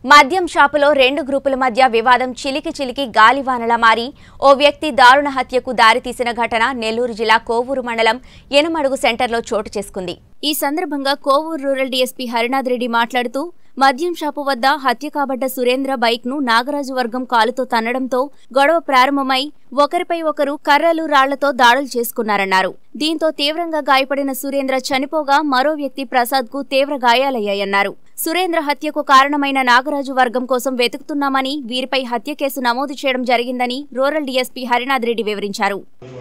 మద్యం షాపులో రెండు గ్రూపుల మధ్య వివాదం చిలికి చిలికి గాలివానలా మారి ఓ వ్యక్తి దారుణ హత్యకు దారితీసిన ఘటన నెల్లూరు జిల్లా కోవూరు మండలం ఎనమడుగు సెంటర్లో చోటు చేసుకుంది ఈ సందర్భంగా కోవూరు రూరల్ డీఎస్పీ హరినాథ్ రెడ్డి మాట్లాడుతూ మద్యం షాపు వద్ద హత్య కాబడ్డ సురేంద్ర బైక్ ను నాగరాజు వర్గం కాలుతో తన్నడంతో గొడవ ప్రారంభమై ఒకరిపై ఒకరు కర్రలు రాళ్లతో దాడులు చేసుకున్నారన్నారు దీంతో తీవ్రంగా గాయపడిన సురేంద్ర చనిపోగా మరో వ్యక్తి ప్రసాద్ కు తీవ్ర గాయాలయ్యాయన్నారు సురేంద్ర హత్యకు కారణమైన నాగరాజు వర్గం కోసం వెతుకుతున్నామని వీరిపై హత్య కేసు నమోదు చేయడం జరిగిందని రూరల్ డీఎస్పీ హరినాథ్ రెడ్డి వివరించారు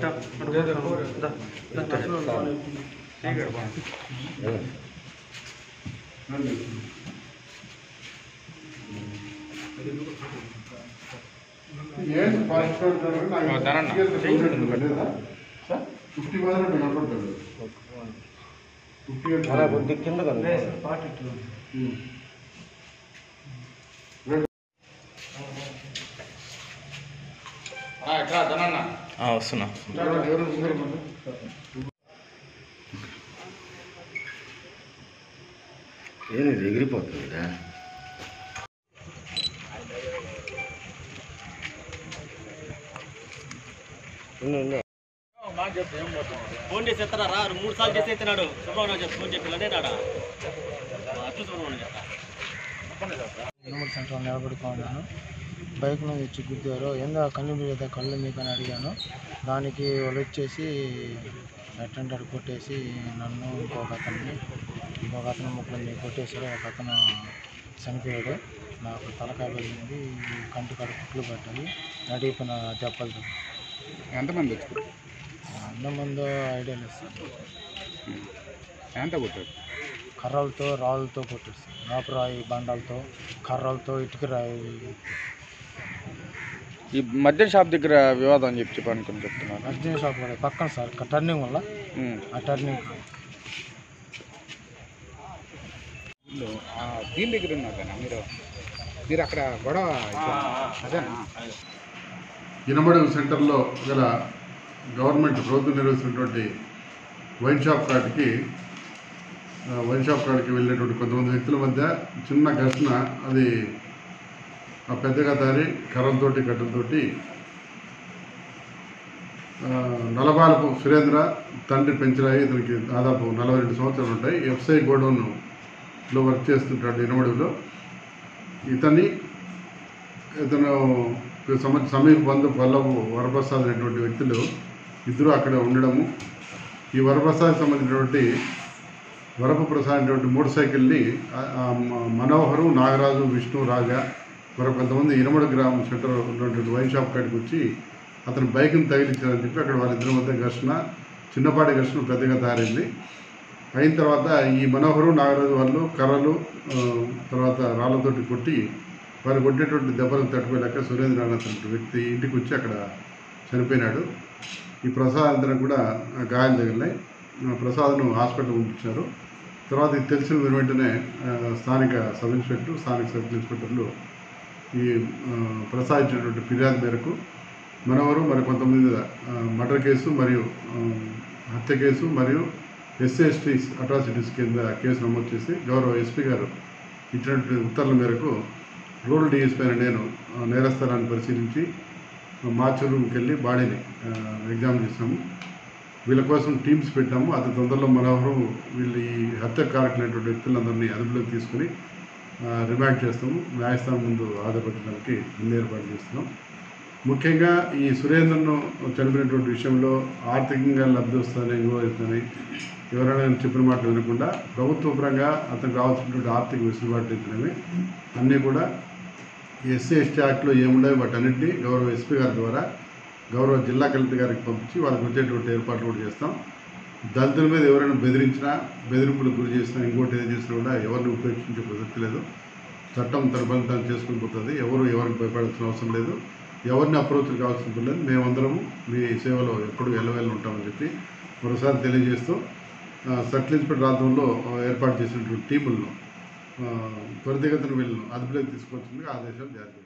ఏంటి ఫాస్ట్ ఫుడ్ నాకు ఫిఫ్టీ పర్సెంట్ కనపడుతుంది ఫిఫ్టీ అలా కొద్ది కింద వస్తున్నా ఏంది ఎగిరిపోతుంది ఫోన్ చేసి ఎత్తరా రా మూడు సార్లు చేసి ఎత్తినాడు సుబ్రహ్మణ్యం చెప్పి ఫోన్ చెప్పి లేనాడా అట్లు సుబ్రహ్మణ్యం చెప్తా ఎనుమూరు సెంటర్ నిలబడుకున్నాను బైక్ మీద వచ్చి గుద్దారు ఏందో కళ్ళు మీద కళ్ళు మీకు అని అడిగాను దానికి వాళ్ళు వచ్చేసి అటెండ్ కొట్టేసి నన్ను ఇంకొక అతన్ని ఇంకొక అతను ముగ్గురిని కొట్టేశారు ఒక అతను చనిపోయాడు నాకు తలకాయ వెళ్ళింది కంటి కాడ కుట్లు పట్టాయి నడిపిన దెబ్బలు ఎంతమంది వచ్చారు అన్న ముందు ఐడియా లేదు సార్ ఎంత కొట్టారు కర్రలతో రాళ్ళతో కొట్టేస్తారు రాపరాయి బండాలతో కర్రలతో ఇటుక రాయి ఈ మద్యం షాప్ దగ్గర వివాదం అని చెప్పి చెప్పాను చెప్తున్నాను మద్యం షాప్ కూడా పక్కన సార్ టర్నింగ్ వల్ల ఆ టర్నింగ్ దీని దగ్గర ఉన్నారు కదా మీరు మీరు అక్కడ గొడవ అదేనా ఇనమడుగు సెంటర్లో గల గవర్నమెంట్ ప్రభుత్వం నిర్వహిస్తున్నటువంటి వైన్ షాప్ కాడికి ఆ, వైన్ షాప్ కాడికి వెళ్ళినటువంటి కొంతమంది వ్యక్తుల మధ్య చిన్న ఘర్షణ అది ఆ పెద్దగా దారి కర్రలతోటి కట్టెలతోటి ఆ, నలబాలపు సురేంద్ర తండ్రి పెంచరాయి ఇతనికి దాదాపు నలభై రెండు సంవత్సరాలు ఉంటాయి ఎఫ్ఐ గోడౌన్లో వర్క్ చేస్తుంటాడు ఇనమడుగులో ఇతన్ని ఇతను సమ సమీప బంధు పల్లవు వరప్రసాద్ అనేటువంటి వ్యక్తులు ఇద్దరు అక్కడ ఉండడము ఈ వరప్రసాద్ సంబంధించినటువంటి వరప ప్రసాద్ అనేటువంటి మోటార్ సైకిల్ని ఆ- ఆ మ- మనోహరు నాగరాజు విష్ణు రాజా మరొక కొంతమంది ఇనమడు గ్రామం సెంటర్ ఉన్నటువంటి వైన్ షాప్ కాడికి వచ్చి అతను బైక్ని తగిలించారని చెప్పి అక్కడ వాళ్ళిద్దరి మధ్య ఘర్షణ చిన్నపాటి ఘర్షణ పెద్దగా తయారైంది అయిన తర్వాత ఈ మనోహరు నాగరాజు వాళ్ళు కర్రలు ఆ, తర్వాత రాళ్ళతోటి కొట్టి వారు కొట్టేటువంటి దెబ్బలకు తట్టుకోలేక సురేంద్ర అన్నటువంటి వ్యక్తి ఇంటికి వచ్చి అక్కడ చనిపోయినాడు ఈ ప్రసాద్ అందరం కూడా ఆ, గాయాలు తగిలినాయి ఆ, ప్రసాద్ను హాస్పిటల్ పంపించారు తర్వాత ఇది తెలిసిన వెను వెంటనే ఆ, స్థానిక సబ్ ఇన్స్పెక్టర్ స్థానిక సబ్ ఇన్స్పెక్టర్లు ఈ ఆ, ప్రసాద్ ఇచ్చినటువంటి ఫిర్యాదు మేరకు మనవరు మరి కొంతమంది మీద ఆ, మర్డర్ కేసు మరియు ఆ, హత్య కేసు మరియు ఎస్సీ ఎస్టీస్ అట్రాసిటీస్ కింద కేసు నమోదు చేసి గౌరవ ఎస్పీ గారు ఇచ్చినటువంటి ఉత్తర్వుల మేరకు రూరల్ డిఎస్పీ అయిన నేను ఆ, నేరస్థలాన్ని పరిశీలించి ఆ, మాచూరుకి వెళ్ళి బాడీని ఆ, ఎగ్జామ్ చేసాము వీళ్ళ కోసం టీమ్స్ పెట్టాము అతి తొందరలో మనోహరం వీళ్ళు ఈ హత్య కారకులైనటువంటి వ్యక్తులందరినీ అదుపులోకి తీసుకుని ఆ, రిమాండ్ చేస్తాము న్యాయస్థానం ముందు ఆధారపడడానికి అన్ని ఏర్పాటు చేస్తున్నాం ముఖ్యంగా ఈ సురేంద్రను చనిపోయినటువంటి విషయంలో ఆర్థికంగా లబ్ధి వస్తుందని ఇంకో వస్తుందని ఎవరైనా చెప్పిన మాట వినకుండా ప్రభుత్వ పరంగా అతనికి కావాల్సినటువంటి ఆర్థిక వెసులుబాటు ఇచ్చినవి అన్నీ కూడా ఎస్సీ ఎస్టీ యాక్ట్లో ఏముండవు వాటన్నింటినీ గౌరవ ఎస్పీ గారి ద్వారా గౌరవ జిల్లా కలెక్టర్ గారికి పంపించి వాళ్ళకి వచ్చేటువంటి ఏర్పాట్లు కూడా చేస్తాం దళితుల మీద ఎవరైనా బెదిరించినా బెదిరింపులకు గురి చేసినా ఇంకోటి ఏది చేసినా కూడా ఎవరిని ఉపేక్షించే ప్రసక్తి లేదు చట్టం తన పని తాను చేసుకుని పోతుంది ఎవరు ఎవరికి భయపడాల్సిన అవసరం లేదు ఎవరిని అప్రోచ్ కావాల్సిన పని లేదు మేమందరము మీ సేవలో ఎప్పుడు ఎల్లవేళ్ళు ఉంటామని చెప్పి మరోసారి తెలియజేస్తూ ఆ, సర్కిల్ ఇన్స్పెక్టర్ ఆధ్వర్యంలో ఆ, ఏర్పాటు చేసినటువంటి టీములను ఆ, త్వరితగతిన వీళ్ళను అదుపులోకి తీసుకోవాల్సిందిగా ఆదేశాలు జారీ చేశారు